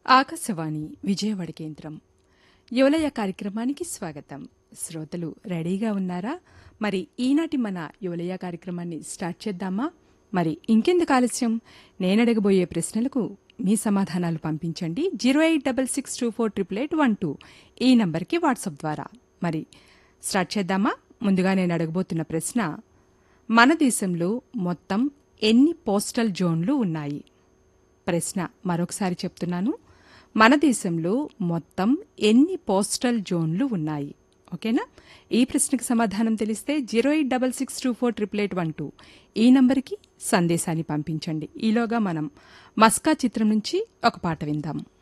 ఆకాశవాణి విజయవాడ కేంద్రం యువలయ కార్యక్రమానికి స్వాగతం శ్రోతలు రెడీగా ఉన్నారా మరి ఈనాటి మన యువలయ కార్యక్రమాన్ని స్టార్ట్ చేద్దామా మరి ఇంకెందుకు ఆలస్యం నేనడగబోయే ప్రశ్నలకు మీ సమాధానాలు పంపించండి zero eight double six two four triple eight one two ఈ నంబర్కి వాట్సాప్ ద్వారా మరి స్టార్ట్ చేద్దామా ముందుగా నేను అడగబోతున్న ప్రశ్న మన దేశంలో మొత్తం ఎన్ని పోస్టల్ జోన్లు ఉన్నాయి ప్రశ్న మరొకసారి చెప్తున్నాను మన దేశంలో మొత్తం ఎన్ని పోస్టల్ జోన్లు ఉన్నాయి ఓకేనా ఈ ప్రశ్నకు సమాధానం తెలిస్తే zero eight double six two four triple eight one two ఈ నంబర్కి సందేశాన్ని పంపించండి ఈలోగా మనం మస్కా చిత్రం నుంచి ఒక పాట విందాం